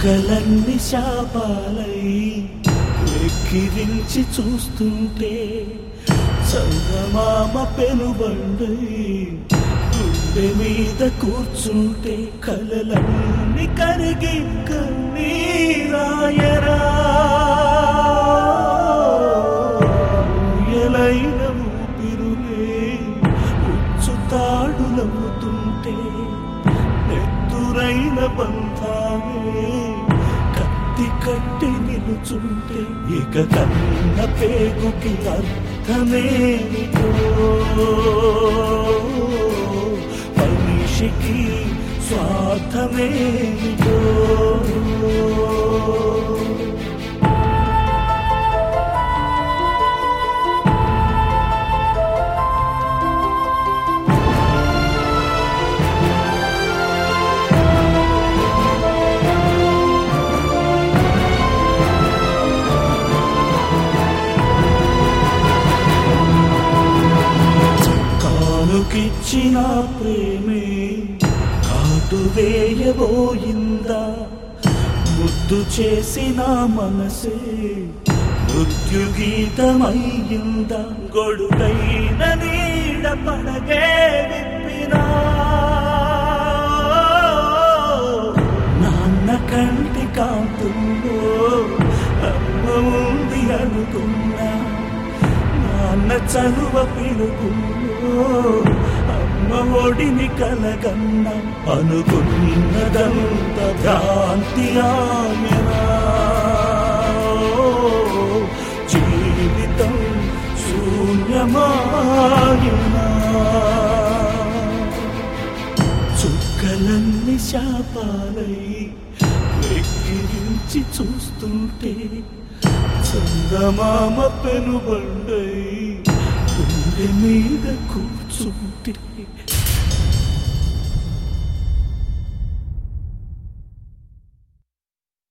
చుక్కలన్నీ శాపాలై ఎక్కిరించి చూస్తుంటే చందమామ పెనుబండై గుండె మీద కూర్చుంటే కలలన్నీ కరిగి కన్నీరాయరా ఎలైన ఊపిరులే ఉచ్చుతాడులవుతుంటే నెత్తురైన బంధాలే కత్తి కట్టి నిలుచుంటే ఇక కన్న పేగుకి అర్థమేమిటో మనిషికి స్వార్థమేమిటో కానుకిచ్చిన ప్రేమే కాటు వేయబోయిందా ముద్దు చేసిన మనసే మృత్యుగీతమయ్యిందా గొడుగైన నీడ పడగే విప్పినా నాన్న కంటి కాంతుల్లో అమ్మ ఉంది అనుకున్నా నాన్న చలువ పిలుపులో అమ్మ ఒడిని కలగన్న అనుకున్నదంత భ్రాంతి ఆయనా జీవితం శూన్యమాయనా చుక్కలన్నీ శాపాలై వెక్కిరించి చూస్తుంటే చందమామ పెనుబండై గుండె మీద కూర్చుంటే